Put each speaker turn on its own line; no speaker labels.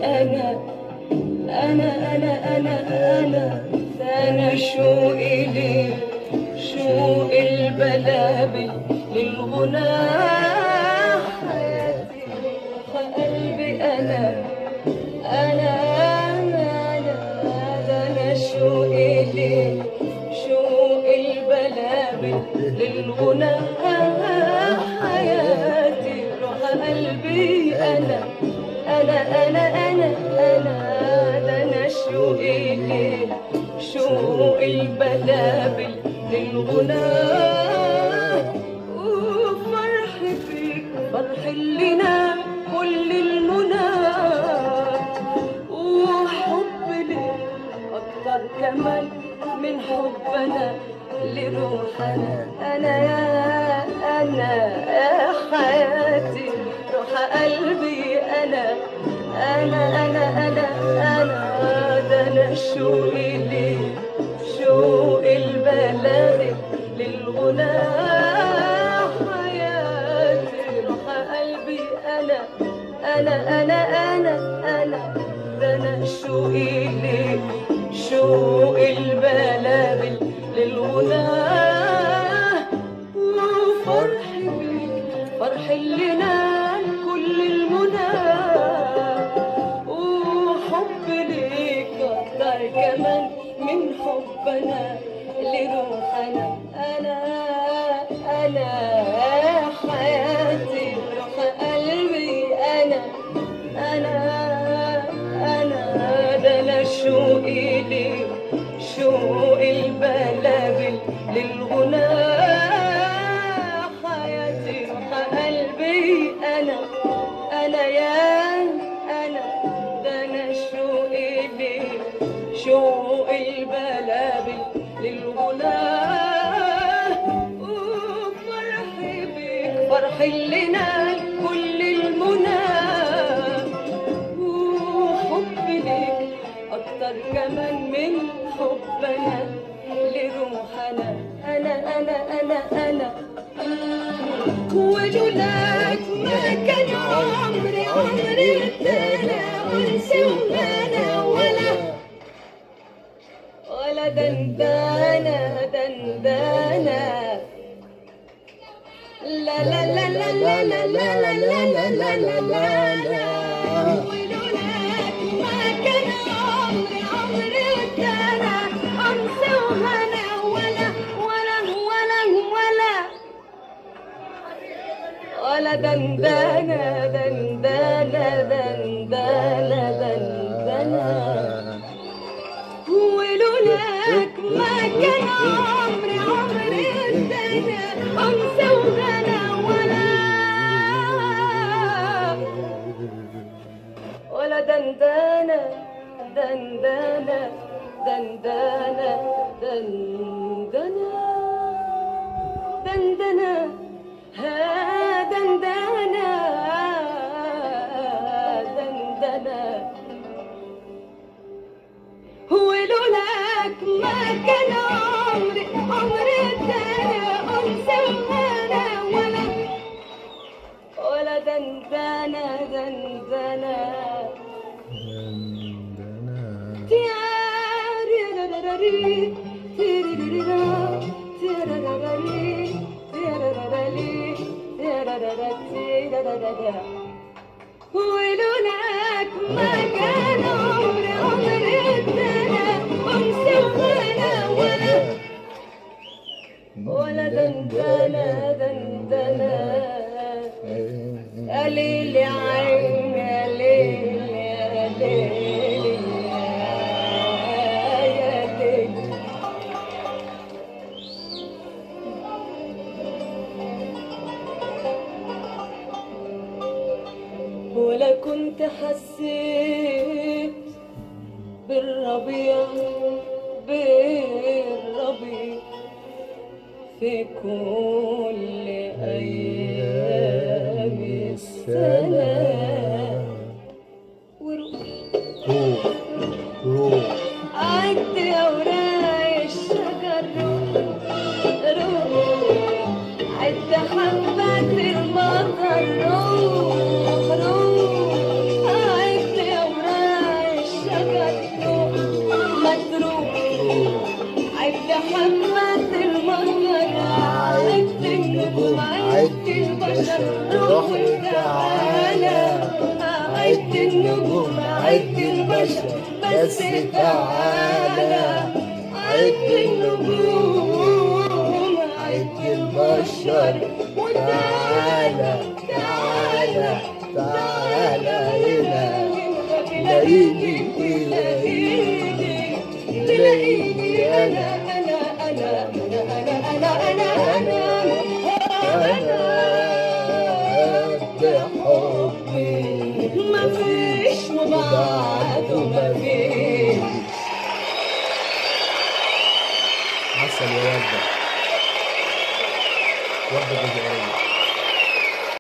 أنا أنا أنا أنا أنا ده أنا شوقي ليه شوق البلابل للغنى حياتي قلبي أنا أنا أنا أنا ده أنا شوقي ليه شوق البلابل للغنى حياتي روح قلبي أنا أنا أنا أنا أنا ده أنا شوقي ليه شوق البلابل للغنى وفرح فيك فرح اللي نام كل المنى وحب ليك أكتر كمان من حبنا لروحنا أنا يا أنا يا حياتي روح قلبي أنا أنا أنا أنا أنا ده أنا شوقي ليه شوق البلاغ للغنى حياتي روح قلبي أنا أنا أنا أنا أنا ده أنا شوقي ليه شوق البلابل للغنى وفرحي بيك فرح اللي نال كل المنى وحب ليك أكتر كمان من حبنا لروحنا أنا أنا حياتي روح قلبي أنا أنا أنا ده أنا شوقي ليك شوق البلابل للغنى حياتي روح قلبي أنا أنا يا أنا ده أنا شوقي ليك شوق البلابل للغنى وفرحي بيك فرح اللي نال كل المنى وحبي ليك أكتر كمان من حبنا لروحنا أنا أنا أنا أنا ولولاك ما كان عمري عمري ابتلى أنسى وأنا ولا ولا دندانة دندانة لا لا لا لا لا لا لا لا لا لا لا لا لا ولولاك ما كان عمري عمري ابتلى أنسى وأنا ولا ولا ولا ولا ولا دندانة دندانة دندانة دندانة ولولاك ما كان عمري عمري الدنيا أنسى وغنى ولا ولا دندانة دندانة دندانة دندنة دندنة ها دندنة دندنة ولولاك ما كان عمري عمري الدنيا أنسى وأنا ولا ولا دندنة دندنة تياري راراري تيريريرا تيراراري تيراراري تيرارارا تيرارارا ولولاك ما كان عمري عمري الدنيا أنسى وأنا ولا ولا دندنة دندنة يا ليل يا عين يا ليل يا ليل يا ليل ولا كنت حسيت بالربيع بالربيع في كل أيام السنة وروح
روح روح
عد أوراق الشجر روح روح عد حبات المطر روح روح عد أوراق
عد البشر بس تعالى عد النجوم عد البشر تعالى تعالى تعالى هنا ليلي ليلي ليلي أنا
أنا أنا أنا أنا أنا أنا أنا
بحبي
مفيش وبعده مفيش
عسل يا وردة وردة جزائرية